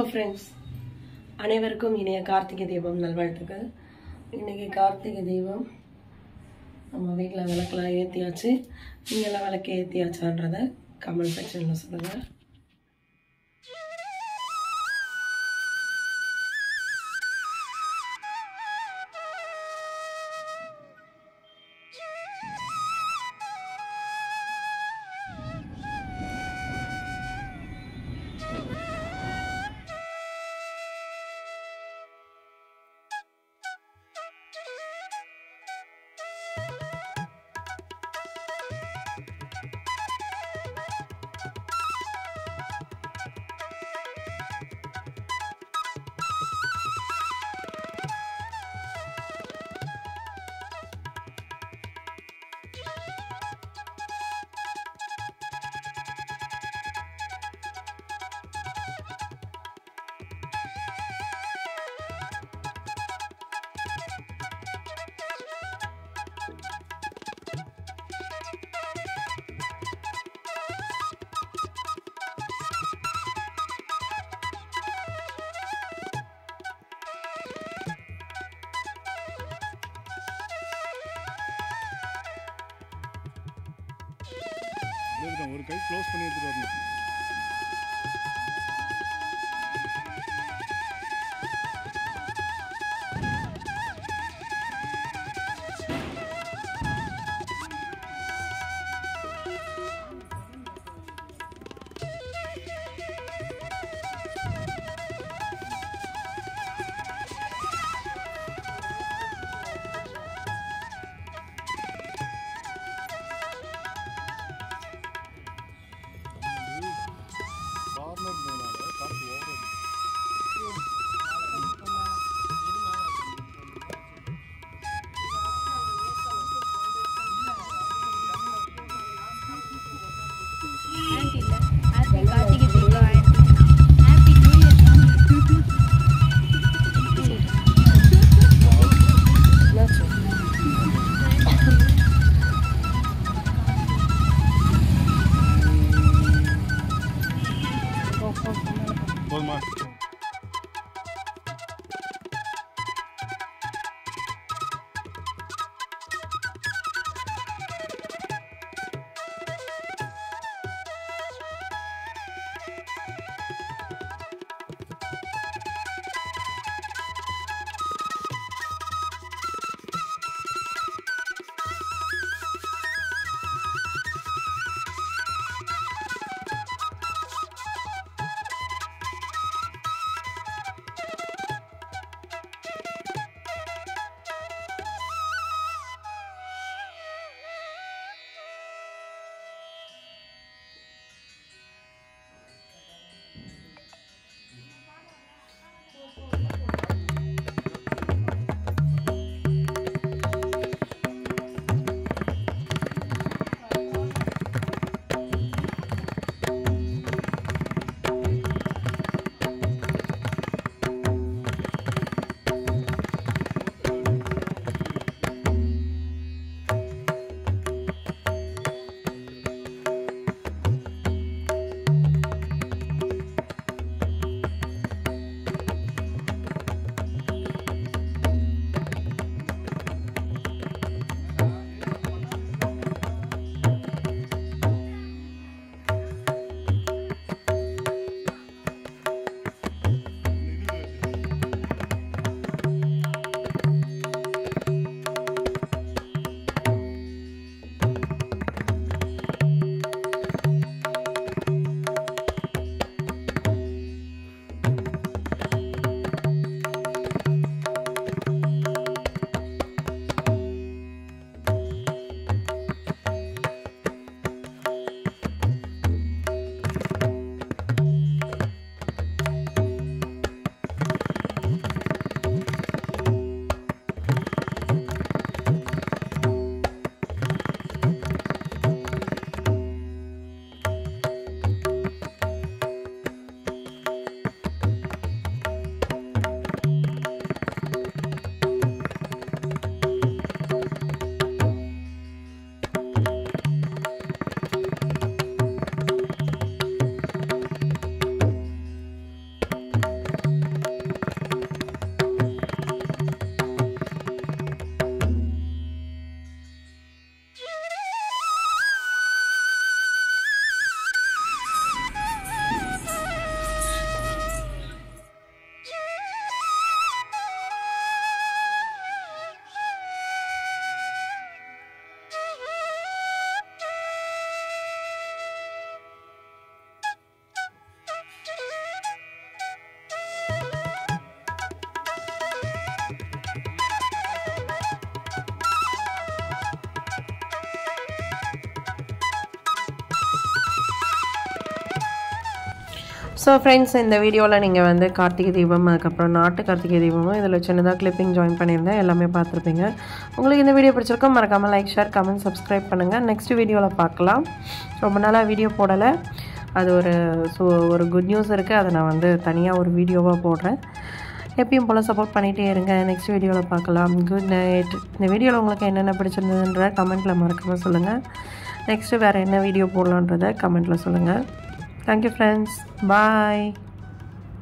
friends அனைவருக்கும் இனிய கார்த்திகை தீபம் நல்வாழ்த்துக்கள் இன்னைக்கு கார்த்திகை தீபம் நம்ம வீட்டில் விளக்கெல்லாம் ஏற்றியாச்சு நீங்களாம் விளக்கு ஏற்றியாச்சான்றதை கமெண்ட் செக்ஷனில் சொல்லுங்கள் அப்படியே ஒரு கை க்ளோஸ் பண்ணி எடுத்துட்டு வரணும் ஸோ ஃப்ரெண்ட்ஸ் இந்த வீடியோவில் நீங்கள் வந்து கார்த்திகை தீபம் அதுக்கப்புறம் நாட்டு கார்த்திகை தீபமும் இதில் சின்னதாக கிளிப்பிங் ஜாயின் பண்ணியிருந்தேன் எல்லாமே பார்த்துருப்பீங்க உங்களுக்கு இந்த வீடியோ பிடிச்சிருக்கோம் மறக்காமல் லைக் ஷேர் கமெண்ட் சப்ஸ்கிரைப் பண்ணுங்கள் நெக்ஸ்ட் வீடியோவில் பார்க்கலாம் ரொம்ப நாளாக வீடியோ போடலை அது ஒரு ஸோ ஒரு குட் நியூஸ் இருக்குது அதை நான் வந்து தனியாக ஒரு வீடியோவாக போடுறேன் எப்பயும் போல் சப்போர்ட் பண்ணிகிட்டே இருங்க நெக்ஸ்ட் வீடியோவில் பார்க்கலாம் குட் நைட் இந்த வீடியோவில் உங்களுக்கு என்னென்ன பிடிச்சிருந்ததுன்ற கமெண்ட்டில் மறக்காமல் சொல்லுங்கள் நெக்ஸ்ட்டு வேறு என்ன வீடியோ போடலான்றதை கமெண்ட்டில் சொல்லுங்கள் தேங்க்யூ ஃப்ரெண்ட்ஸ் பாய்